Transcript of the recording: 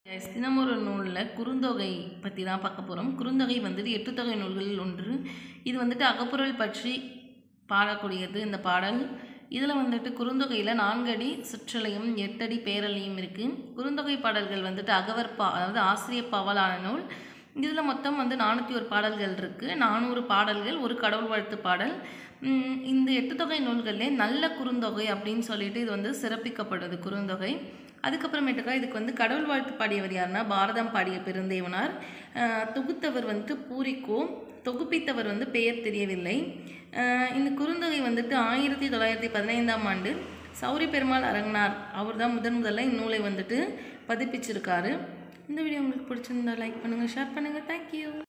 S தினமொரு நூலில் குறுந்தொகை பற்றி தான் பார்க்க போகிறோம் குறுந்தொகை வந்துட்டு எட்டு தொகை நூல்களில் ஒன்று இது வந்துட்டு அகப்பொருள் பற்றி பாடக்கூடியது இந்த பாடல் இதில் வந்துட்டு குறுந்தொகையில் நான்கடி சிற்றலையும் எட்டடி பேரலையும் இருக்குது குறுந்தொகை பாடல்கள் வந்துட்டு அகவர் பா அதாவது ஆசிரியர் பாவலான நூல் இதில் மொத்தம் வந்து நானூற்றி ஒரு பாடல்கள் இருக்குது நானூறு பாடல்கள் ஒரு கடவுள் வாழ்த்து பாடல் உம், இந்த எட்டு தொகை நூல்களிலே நல்ல குறுந்தொகை அப்படின்னு சொல்லிட்டு இது வந்து சிறப்பிக்கப்படுது குறுந்தொகை அதுக்கப்புறமேட்டுக்கா இதுக்கு வந்து கடவுள் வாழ்த்து பாடியவர் யாருன்னா பாரதம் பாடிய பெருந்தேவனார் அஹ், தொகுத்தவர் வந்துட்டு பூரிக்கோ தொகுப்பித்தவர் வந்து பெயர் தெரியவில்லை அஹ், இந்த குறுந்தொகை வந்துட்டு ஆயிரத்தி தொள்ளாயிரத்தி பதினைந்தாம் ஆண்டு சௌரி பெருமாள் அரங்கனார் அவர் தான் முதன் முதல்ல இந்நூலை வந்துட்டு பதிப்பிச்சிருக்காரு இந்த வீடியோ உங்களுக்கு பிடிச்சிருந்தா லைக் பண்ணுங்கள் ஷேர் பண்ணுங்கள் தேங்க்யூ